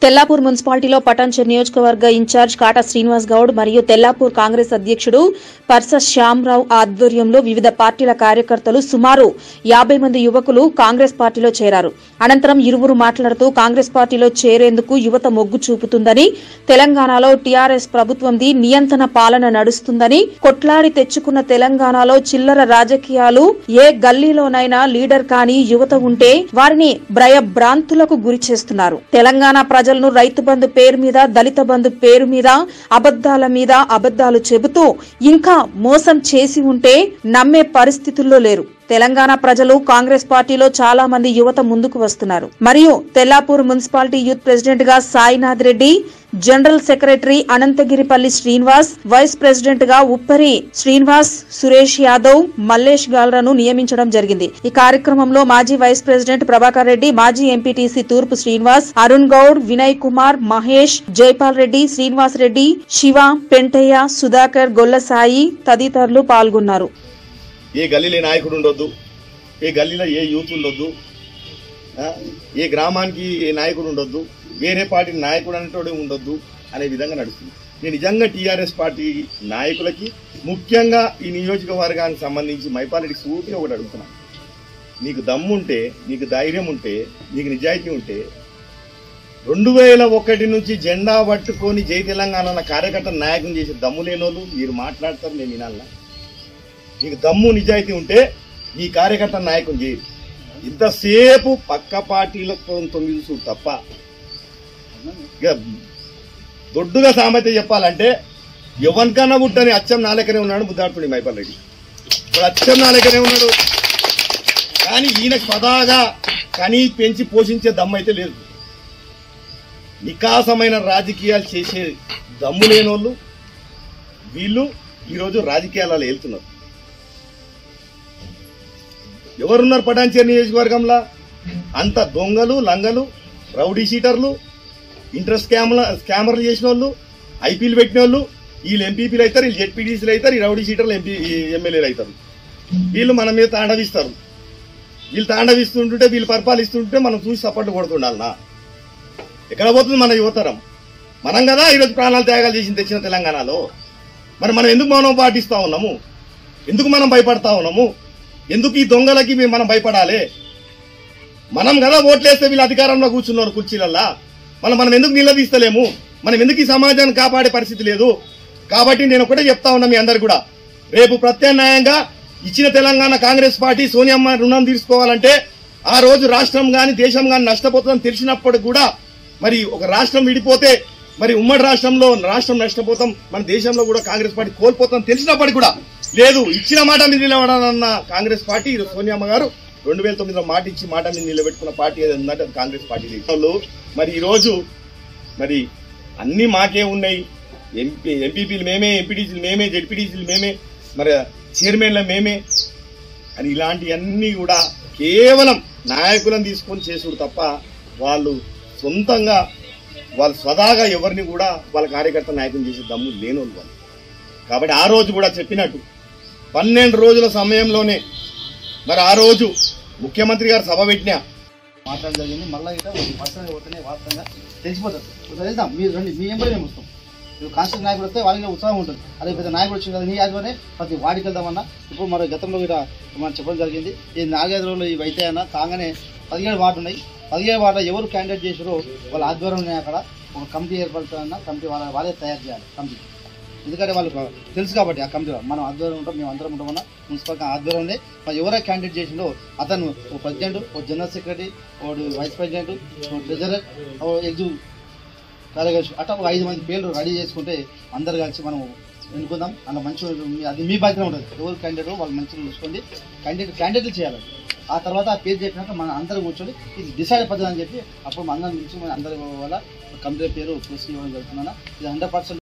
తెల్లాపూర్ మున్సిపాలిటీలో పటాన్చెర్ నియోజకవర్గ ఇన్ఛార్జ్ కాటా శ్రీనివాస్ గౌడ్ మరియు తెల్లాపూర్ కాంగ్రెస్ అధ్యక్షుడు పర్స శ్యామరావు ఆధ్వర్యంలో వివిధ పార్టీల కార్యకర్తలు సుమారు యాభై మంది యువకులు కాంగ్రెస్ పార్టీలో చేరారు అనంతరం ఇరువురు మాట్లాడుతూ కాంగ్రెస్ పార్టీలో చేరేందుకు యువత మొగ్గు చూపుతుందని తెలంగాణలో టీఆర్ఎస్ ప్రభుత్వంది నియంత్రణ పాలన నడుస్తుందని కొట్లాడి తెచ్చుకున్న తెలంగాణలో చిల్లర రాజకీయాలు ఏ గల్లీలోనైనా లీడర్ కానీ యువత ఉంటే వారిని భయభ్రాంతులకు గురి చేస్తున్నారు తెలంగాణ ప్రజలను రైతు బంధు పేరు మీద దళిత బంధు పేరు మీద అబద్దాల మీద అబద్దాలు చెబుతూ ఇంకా మోసం చేసి ఉంటే నమ్మే పరిస్థితుల్లో లేరు తెలంగాణ ప్రజలు కాంగ్రెస్ పార్టీలో చాలా మంది యువత ముందుకు వస్తున్నారు మరియు తెల్లాపూర్ మున్సిపాలిటీ యూత్ ప్రెసిడెంట్ గా Sainath Reddy general secretary Anantagiripalli Srinivas vice president గా ఉప్పరి శ్రీనివాస్ సురేష్ యాదవ్ మల్లేష్ గాల్రాను నియమించడం జరిగింది ఈ కార్యక్రమంలో మాజీ వైస్ ప్రెసిడెంట్ ప్రభాకర్ రెడ్డి మాజీ ఎంపీటీసీ తూర్పు శ్రీనివాస్ అరుణ్ గౌడ్ వినయ్ కుమార్ మహేష్ జైపాల్ రెడ్డి శ్రీనివాస్ రెడ్డి శివ పెంటయ్య సుధాకర్ గొల్లసాయి తదితరులు పాల్గొన్నారు ఏ గల్లీలో నాయకుడు ఉండొద్దు ఏ గల్లీలో ఏ యూత్ ఉండొద్దు ఆ, ఏ గ్రామానికి ఏ నాయకుడు ఉండొద్దు వేరే పార్టీ నాయకుడు అనేటోడే ఉండొద్దు అనే విధంగా నడుస్తుంది నేను నిజంగా టీఆర్ఎస్ పార్టీ నాయకులకి ముఖ్యంగా ఈ నియోజకవర్గానికి సంబంధించి మైపాలెడ్డి సూటిగా ఒకటి అడుగుతున్నాను నీకు దమ్ము ఉంటే నీకు ధైర్యం ఉంటే నీకు నిజాయితీ ఉంటే రెండు వేల ఒకటి నుంచి జెండా పట్టుకొని జై తెలంగాణ అన్న కార్యకర్త నాయకం చేసే దమ్ము లేనోళ్ళు మీరు మాట్లాడతారు నేను వినాలా నీకు దమ్ము నిజాయితీ ఉంటే ఈ కార్యకర్త నాయకం చేయదు ఇంతసేపు పక్క పార్టీలతో తొమ్మిది చూడు తప్ప ఇక దొడ్డుగా సామెత చెప్పాలంటే ఎవరికన్నా పుట్టని అచ్చం నాలెక్కనే ఉన్నాడు బుద్ధాడుతుడి మైపాల్ రెడ్డి ఇప్పుడు అచ్చం నాలెక్కనే ఉన్నాడు కానీ ఈయన స్వదాగా కనీ పెంచి పోషించే దమ్ము అయితే లేదు నికాసమైన రాజకీయాలు చేసే దమ్ము లేని వాళ్ళు వీళ్ళు ఈరోజు రాజకీయాలలో వెళ్తున్నారు ఎవరున్నారు పటాన్చేరు నియోజకవర్గంలో అంత దొంగలు లంగలు రౌడీ షీటర్లు ఇంటర్ స్కామ్ల స్కామర్లు చేసిన వాళ్ళు ఐపీలు పెట్టిన వాళ్ళు వీళ్ళు ఎంపీపీలు అవుతారు వీళ్ళు జెడ్పీటీసీలు అవుతారు ఈ రౌడీ షీటర్లు ఎంపీ ఎమ్మెల్యేలు అవుతారు వీళ్ళు మన మీద తాండవిస్తారు వీళ్ళు తాండవిస్తుంటుంటే వీళ్ళు పరిపాలిస్తుంటే మనం చూసి సపోర్ట్ కొడుతుండాలనా ఎక్కడ పోతుంది మన యువతరం మనం కదా ఈరోజు ప్రాణాలు త్యాగాలు చేసి తెచ్చిన తెలంగాణలో మరి మనం ఎందుకు మౌనం పాటిస్తా ఉన్నాము ఎందుకు మనం భయపడతా ఉన్నాము ఎందుకు ఈ దొంగలకి మేము మనం భయపడాలి మనం కదా ఓట్లేస్తే వీళ్ళు అధికారంలో కూర్చున్నారు కుర్చీలల్లా మనం మనం ఎందుకు నిలదీస్తలేము మనం ఎందుకు ఈ సమాజాన్ని కాపాడే పరిస్థితి లేదు కాబట్టి నేను ఒకటే చెప్తా ఉన్నా మీ అందరు కూడా రేపు ప్రత్యామ్నాయంగా ఇచ్చిన తెలంగాణ కాంగ్రెస్ పార్టీ సోనియమ్మ రుణం తీసుకోవాలంటే ఆ రోజు రాష్ట్రం గాని దేశం గాని నష్టపోతుందని తెలిసినప్పుడు కూడా మరి ఒక రాష్ట్రం విడిపోతే మరి ఉమ్మడి రాష్ట్రంలో రాష్ట్రం నష్టపోతాం మన దేశంలో కూడా కాంగ్రెస్ పార్టీ కోల్పోతాం తెలిసినప్పటికీ కూడా లేదు ఇచ్చిన మాట మీద నిలబడాలన్న కాంగ్రెస్ పార్టీ ఈరోజు సోనియమ్మ గారు రెండు వేల తొమ్మిదిలో మాట ఇచ్చి మాట మీద నిలబెట్టుకున్న పార్టీ ఏది ఉందంటే అది కాంగ్రెస్ పార్టీ వాళ్ళు మరి ఈ రోజు మరి అన్ని మాకే ఉన్నాయి ఎంపీ ఎంపీపీలు మేమే ఎంపీటీసీలు మేమే జెడ్పీటీసీలు మేమే మరి చైర్మన్ల మేమే అని ఇలాంటివన్నీ కూడా కేవలం నాయకులను తీసుకొని చేసుడు తప్ప వాళ్ళు సొంతంగా వాళ్ళు స్వదాగా ఎవరిని కూడా వాళ్ళ కార్యకర్త నాయకం చేసే దమ్ము లేనోళ్ళు వాళ్ళు కాబట్టి ఆ రోజు కూడా చెప్పినట్టు పన్నెండు రోజుల సమయంలోనే మరి ఆ రోజు ముఖ్యమంత్రి గారు సభ పెట్టినా మాట్లాడడం జరిగింది మళ్ళీ ఇట్లా పర్సనల్ పోతేనే వాస్తవంగా తెలిసిపోతుంది ఇప్పుడు వెళ్దాం మీరు రండి మీ ఎంబడి మేము వస్తాం ఇప్పుడు కాన్స్టిట్యూట్ నాయకుడు వస్తే వాళ్ళకి ఉత్సాహం ఉంటుంది అదే పెద్ద నాయకుడు వచ్చింది కదా నీ ఆధ్వర్యనే ప్రతి వాడికి వెళ్దామన్నా ఇప్పుడు మరి గతంలో కూడా మనం చెప్పడం జరిగింది ఈ నాలుగైదు రోజులు ఇవి అయితే అన్న కాగానే పదిహేడు వార్డు ఉన్నాయి పదిహేడు వార్డు ఎవరు క్యాండిడేట్ చేసారో వాళ్ళ ఆధ్వర్యం ఉన్నాయి అక్కడ ఒక కమిటీ ఏర్పడుతుందన్న కమిటీ వాళ్ళ వాళ్ళే తయారు చేయాలి కమిటీ ఎందుకంటే వాళ్ళకి తెలుసు కాబట్టి ఆ కమిటీలో మనం ఆధ్వర్యం ఉంటాం మేము అందరం ఉంటామన్నా మున్సిపల్ ఆధ్వర్యంలో మరి ఎవరైతే క్యాండిడేట్ చేసిండో అతను ఓ ప్రెసిడెంట్ ఓ జనరల్ సెక్రటరీ ఓ వైస్ ప్రెసిడెంట్ ఓ ట్రెజరర్ ఓ ఎగ్జిక్యూటివ్ కార్యదర్శి అట్లా ఒక ఐదు మంది పేర్లు రెడీ చేసుకుంటే అందరు కలిసి మనం ఎన్నుకుందాం అలా మంచి అది మీ బాధ్యత ఉంటుంది ఎవరు క్యాండిడేట్ వాళ్ళు మంచిగా చూసుకోండి క్యాండిడేట్ క్యాండిడేట్లు చేయాలి ఆ తర్వాత ఆ పేరు చెప్పినాక మనం అందరం కూర్చొని ఇది డిసైడ్ పద్ధతి అని చెప్పి అప్పుడు మన అందరం నుంచి మన అందరి వల్ల కమిటీ పేరు పూర్తి ఇవ్వడం జరుగుతుందన్న ఇది హండ్రెడ్ పర్సెంట్